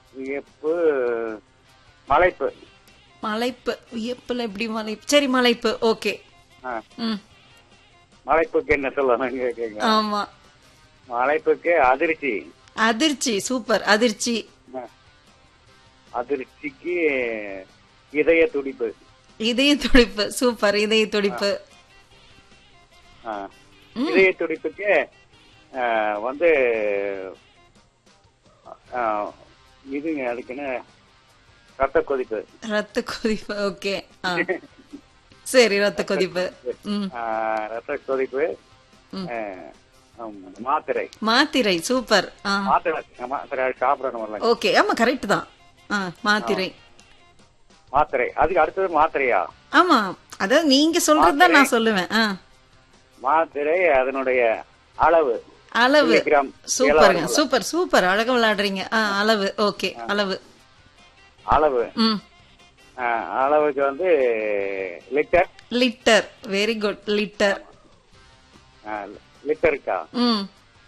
வியப்பு மலைப்பு மலைப்பு வியப்புல எப்படி மலைப்பு சரி மலைப்பு ஓகே ஆ, ம் மலைப்புக்கு என்ன சொல்லணும் கேக்குங்க ஆமா மலைப்புக்கு அதிர்ச்சி அதிர்ச்சி சூப்பர் அதிர்ச்சி ஆ. அதிர்ச்சிக்கு இதய துடிப்பு இதய துடிப்பு சூப்பர் இதய துடிப்பு ஆ. இதய துடிப்புக்கு ஆ, வந்து ஆ, இதுங்க அதுக்குன்னு ரத்த கொதிப்பு ரத்த கொதிப்பு ஓகே ஆ சரி ரத்த கொதிப்பு ம் ஆ, ரத்த கொதிப்பு ஆ, ஆம், மாத்திரை மாத்திரை சூப்பர் ஆ மாத்திரை மாத்திரை சாப்பிடணும் ஓகே ஆமா கரெக்ட் தான் ஆ மாத்திரை மாத்திரை அதுக்கு அடுத்தது மாத்திரையா ஆமா அதாவது நீங்க சொல்றதுதான் நான் சொல்லுவேன் ஆ மாத்திரை அதனுடைய அளவு அளவு மில்லிகிராம் சூப்பருங்க சூப்பர் சூப்பர் அழகா விளையாடுறீங்க ஆ அளவு ஓகே அளவு அளவு ம் ஆ, அளவுக்கு வந்து litre litre very good litre ஆ, லிட்டருக்கா ம்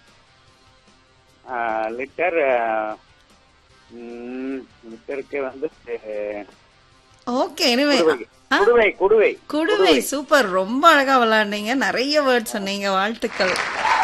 ஆ, லிட்டர் ஆ, ம், லிட்டருக்கு வந்து ஓகே எனிவே குடுவை குடுவை குடுவை சூப்பர் ரொம்ப அழகா விளையாடுனீங்க நிறைய வேர்ட் சொன்னீங்க வாழ்த்துக்கள்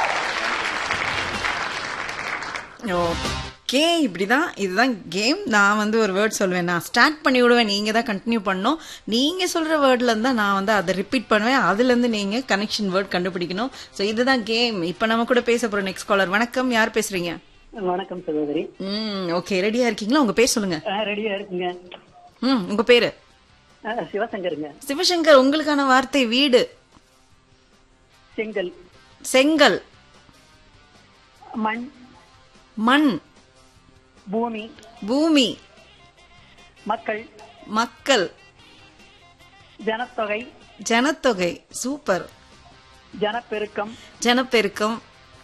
ஓகே இப்படிதான் இதுதான் கேம் நான் வந்து ஒரு வேர்ட் சொல்லுவேன் நான் ஸ்டார்ட் பண்ணி விடுவேன் நீங்க தான் கண்டினியூ பண்ணணும் நீங்க சொல்ற வேர்ட்ல இருந்தா நான் வந்து அதை ரிப்பீட் பண்ணுவேன் அதுல இருந்து நீங்க கனெக்ஷன் வேர்ட் கண்டுபிடிக்கணும் சோ இதுதான் கேம் இப்ப நம்ம கூட பேச போறோம் நெக்ஸ்ட் காலர் வணக்கம் யார் பேசுறீங்க வணக்கம் சகோதரி ம் ஓகே ரெடியா இருக்கீங்களா உங்க பேர் சொல்லுங்க ஆ, ரெடியா இருக்குங்க ம் உங்க பேரு ஆ, சிவசங்கருங்க சிவசங்கர் உங்களுக்கான வார்த்தை வீடு செங்கல் செங்கல் மண் மண் பூமி பூமி மக்கள் மக்கள் ஜனத்தொகை ஜனத்தொகை சூப்பர் ஜனப்பெருக்கம் ஜனப்பெருக்கம்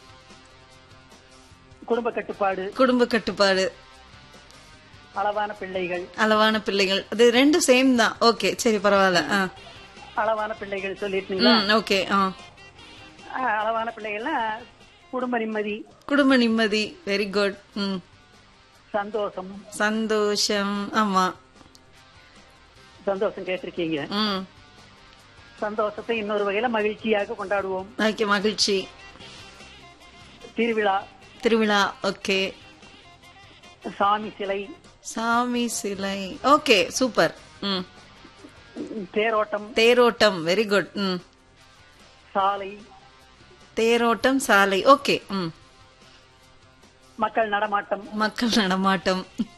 குடும்ப கட்டுப்பாடு குடும்ப கட்டுப்பாடு அளவான பிள்ளைகள் அளவான பிள்ளைகள் அது ரெண்டும் சேம் தான் ஓகே சரி பரவாயில்ல ஆ. அளவான பிள்ளைகள் சொல்லிட்டுங்களா ம் ஓகே ஆ ஆ, அளவான பிள்ளைகள்னா குடும்ப நிம்மதி குடும்ப நிம்மதி வெரி குட் ம் சந்தோஷம் சந்தோஷம் ஆமா சந்தோஷம் கேட்டிருக்கீங்க ம் சந்தோஷத்தை இன்னொரு வகையில மகிழ்ச்சியாக கொண்டாடுவோம் ஓகே மகிழ்ச்சி திருவிழா திருவிழா ஓகே சாமி சிலை சாமி சிலை ஓகே சூப்பர் ம் தேரோட்டம் தேரோட்டம் வெரி குட் ம் சாலை தேரோட்டம் சாலை ஓகே ம் மக்கள் நடமாட்டம் மக்கள் நடமாட்டம்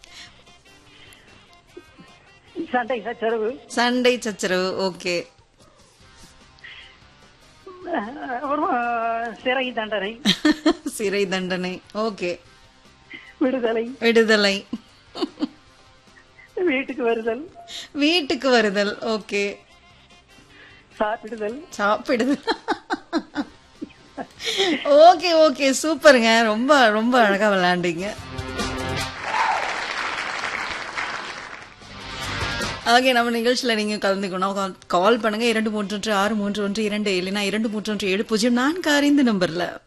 சண்டை சச்சரவு சண்டை சச்சரவு ஓகே அப்புறம் சிறை தண்டனை சிறை தண்டனை ஓகே விடுதலை விடுதலை வீட்டுக்கு வருதல் வீட்டுக்கு வருதல் ஓகே சாப்பிடுதல் சாப்பிடுதல் ஓகே ஓகே சூப்பருங்க ரொம்ப ரொம்ப அழகா விளையாண்டீங்க ஓகே நம்ம நிகழ்ச்சியில நீங்க கலந்துக்கணும் கால் பண்ணுங்க இரண்டு மூன்று ஒன்று ஆறு மூன்று ஒன்று இரண்டு இல்லைனா இரண்டு மூன்று ஒன்று ஏழு பூஜ்ஜியம் நான்கு ஆறு இந்த நம்பர்ல